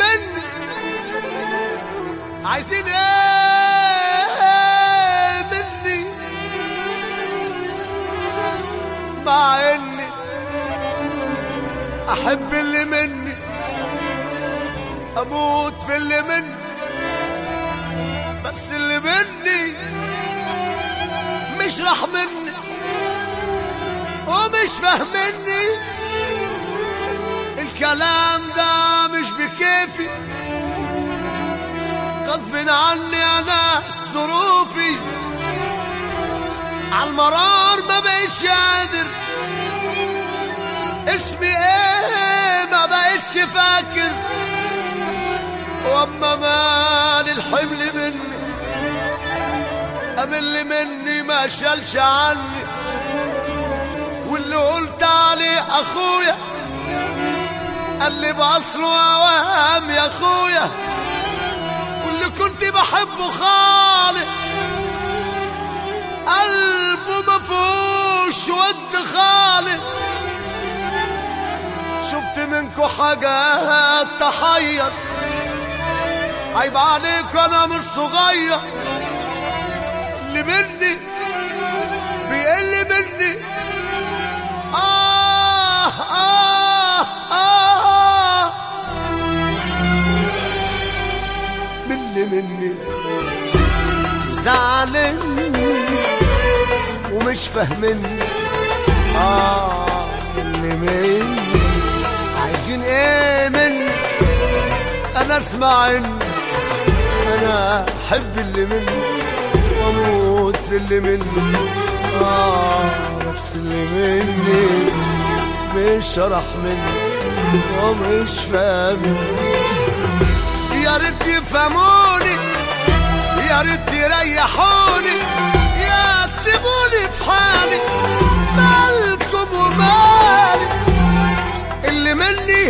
مني عايزين ايه مني مع اني احب اللي مني اموت في اللي مني بس اللي مني مش راح مني ومش فاهمني الكلام ده مش بكيفي غصب عني انا ظروفي عالمرار ما بقتش قادر اسمي ايه ما بقتش فاكر واما مال الحمل مني قام اللي مني ما شالش عني واللي قلت عليه اخويا قال لي باصله اوهام يا اخويا واللي كنت بحبه خالص قلبه ما فيهوش ود خالص شفت منكو حاجات تحير عيب عليك انا مش صغير اللي مني بيقل مني آه آه آه مني مني زعلان ومش فاهمني آه اللي مني عايزين ايه مني انا اسمع اني انا احب اللي مني واموت في اللي مني اه بس اللي مني مش شرح مني ومش فاهم يا ريت يفهموني يا ريت يريحوني يا تسيبوني في حالي مالكم ومالي اللي مني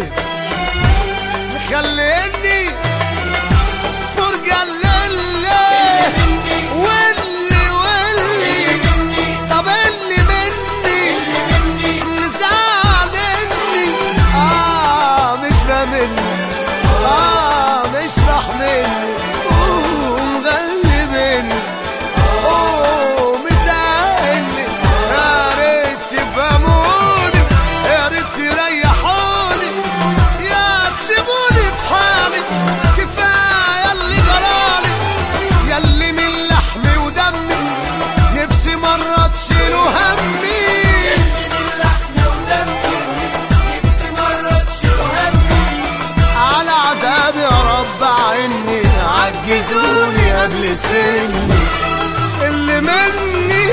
مخليني فرجة للي واللي واللي طب اللي مني مزعلني اه مش فاهمني اه مش راح مني ومغلبني اوه مزعلني يا ريت تفهموني يا ريت تريحوني يا تسيبوني في حالي كفايه اللي جرالي ياللي من لحمي ودمي نفسي مره تشيلوا همي على عذابي يا رب عني عجزوني قبل سني اللي مني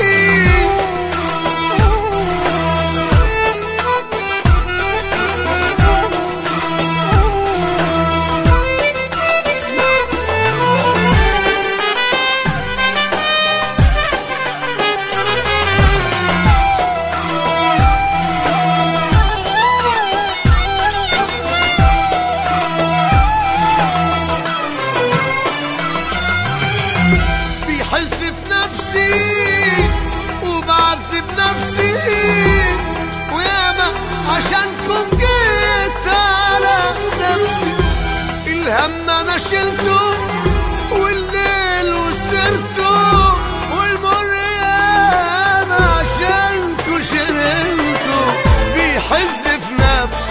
بيحس في نفسي وبعذب نفسي وياما عشانكم جيت على نفسي الهم انا شلته والليل وسرته والمر ياما عشانكم شرمته بيحس في نفسي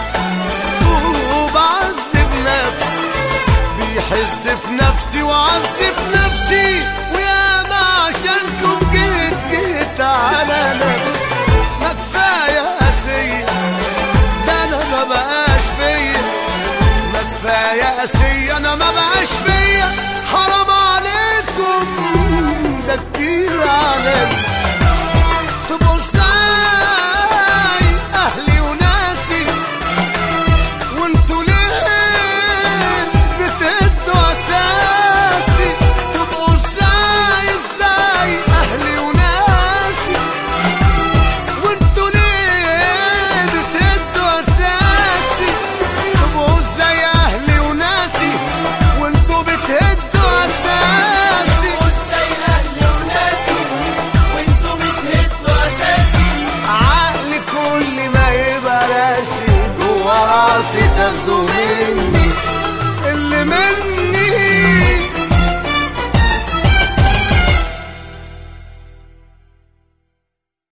وبعذب نفسي بيحس في نفسي وعذب نفسي ويا ما عشانكم جيت جيت على نفسي ما كفايه قاسيه ده انا ما بقاش فيا ما كفايه قاسيه انا ما بقاش فيا حرام عليكم ده كتير عليا